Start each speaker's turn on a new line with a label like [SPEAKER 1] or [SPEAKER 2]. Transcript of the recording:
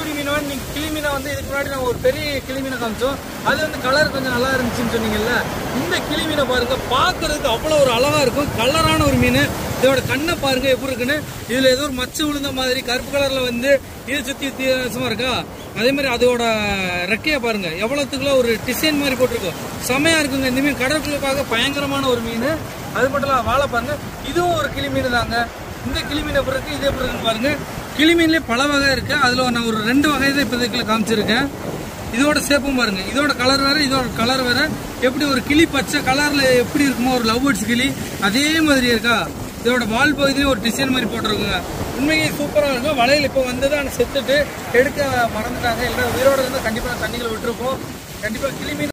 [SPEAKER 1] குடி மீன் வந்து நீங்க கிளி மீனை வந்து இதுக்கு முன்னாடி நான் ஒரு பெரிய கிளி மீனை காமிச்சோம் அது வந்து கலர் கொஞ்சம் நல்லா இருந்துச்சுன்னு சொன்னீங்கல்ல இந்த கிளி மீனை பாருங்க பார்க்கறதுக்கு அவ்வளோ ஒரு அழகா இருக்கும் கலரான ஒரு மீன் இதோட கண்ணை பாருங்க எப்படி இருக்குன்னு இதுல ஏதோ ஒரு மச்சு விழுந்த மாதிரி கருப்பு கலர்ல வந்து இது சுத்தி வித்தியாசமா இருக்கா அதே மாதிரி அதோட ரெக்கையை பாருங்க எவ்வளவுக்குள்ள ஒரு டிசைன் மாதிரி போட்டிருக்கோம் செமையா இருக்குங்க இந்த மீன் கடற்குள்ள பார்க்க பயங்கரமான ஒரு மீன் அது மட்டும் இல்ல வாழை பாருங்க இதுவும் ஒரு கிளி மீன் தாங்க இந்த கிளி மீன் எப்படி இருக்கு இது எப்படி இருக்குன்னு பாருங்க கிளி மீன்லயே பல வகை இருக்கு அதுல நான் ஒரு ரெண்டு வகை தான் இப்போதைக்குள்ள காமிச்சிருக்கேன் இதோட சேப்பும் பாருங்க இதோட கலர் வேற இதோட கலர் வேற எப்படி ஒரு கிளி பச்சை கலர்ல எப்படி இருக்குமோ ஒரு லவ் பேர்ட்ஸ் கிளி அதே மாதிரி இருக்கா இதோட வால் பகுதியிலும் ஒரு டிசைன் மாதிரி போட்டிருக்குங்க உண்மையே சூப்பரா இருக்கும் வலையில் இப்போ வந்தது ஆனால் செத்துட்டு எடுக்க மறந்துட்டாங்க இல்லை உயிரோட இருந்தால் கண்டிப்பாக தண்ணிகளை விட்டுருப்போம் கண்டிப்பாக கிளி மீன்